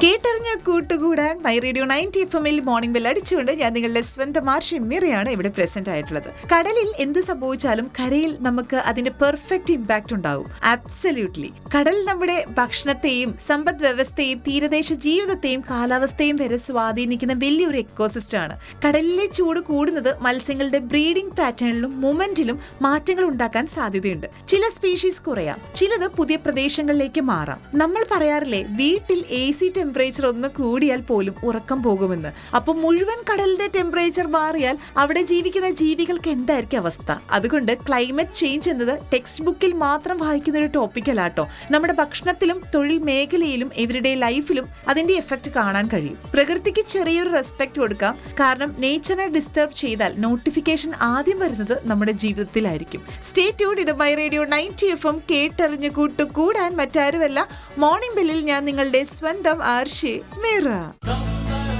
കേട്ടറിഞ്ഞ കൂട്ടുകൂടാൻ my radio ninety F എമ്മിൽ morning bell അടിച്ചുകൊണ്ട് ഞാൻ നിങ്ങളുടെ സ്വന്തം ആർഷി മിറയാണ് ഇവിടെ പ്രസന്റ് ആയിട്ടുള്ളത് കടലിൽ എന്ത് സംഭവിച്ചാലും കരയിൽ നമുക്ക് അതിന്റെ പെർഫെക്റ്റ് ഇമ്പാക്റ്റ് ഉണ്ടാവും അബ്സല്യൂട്ട്ലി കടൽ നമ്മുടെ ഭക്ഷണത്തെയും സമ്പദ് വ്യവസ്ഥയും തീരദേശ ജീവിതത്തെയും കാലാവസ്ഥയും വരെ സ്വാധീനിക്കുന്ന വലിയൊരു എക്കോസിസ്റ്റം ആണ് കടലിലെ ചൂട് കൂടുന്നത് മത്സ്യങ്ങളുടെ ബ്രീഡിംഗ് പാറ്റേണിലും മൂവ്മെന്റിലും മാറ്റങ്ങൾ ഉണ്ടാക്കാൻ സാധ്യതയുണ്ട് ചില സ്പീഷീസ് കുറയാം ചിലത് പുതിയ പ്രദേശങ്ങളിലേക്ക് മാറാം നമ്മൾ പറയാറില്ലേ വീട്ടിൽ എ സി ടെമ്പറേച്ചർ ഒന്ന് കൂടിയാൽ പോലും ഉറക്കം പോകുമെന്ന് അപ്പോൾ മുഴുവൻ കടലിന്റെ ടെമ്പറേച്ചർ മാറിയാൽ അവിടെ ജീവിക്കുന്ന ജീവികൾക്ക് എന്തായിരിക്കും അവസ്ഥ അതുകൊണ്ട് ക്ലൈമറ്റ് ചേഞ്ച് എന്നത് ടെക്സ്റ്റ് ബുക്കിൽ മാത്രം വായിക്കുന്ന ഒരു ടോപ്പിക്കലാട്ടോ നമ്മുടെ ഭക്ഷണത്തിലും തൊഴിൽ മേഖലയിലും ഇവരുടെ ലൈഫിലും അതിന്റെ എഫക്റ്റ് കാണാൻ കഴിയും പ്രകൃതിക്ക് ചെറിയൊരു റെസ്പെക്ട് കൊടുക്കാം കാരണം നേച്ചറിനെ ഡിസ്റ്റർബ് ചെയ്താൽ നോട്ടിഫിക്കേഷൻ ആദ്യം വരുന്നത് നമ്മുടെ ജീവിതത്തിലായിരിക്കും സ്റ്റേ ട്യൂൺ ഇത് my radio ninety F M കേട്ടറിഞ്ഞു കൂട്ടു കൂടാൻ മറ്റാരുമല്ല മോർണിംഗ് ബെല്ലിൽ ഞാൻ നിങ്ങളുടെ സ്വന്തം ആർഷി മീറ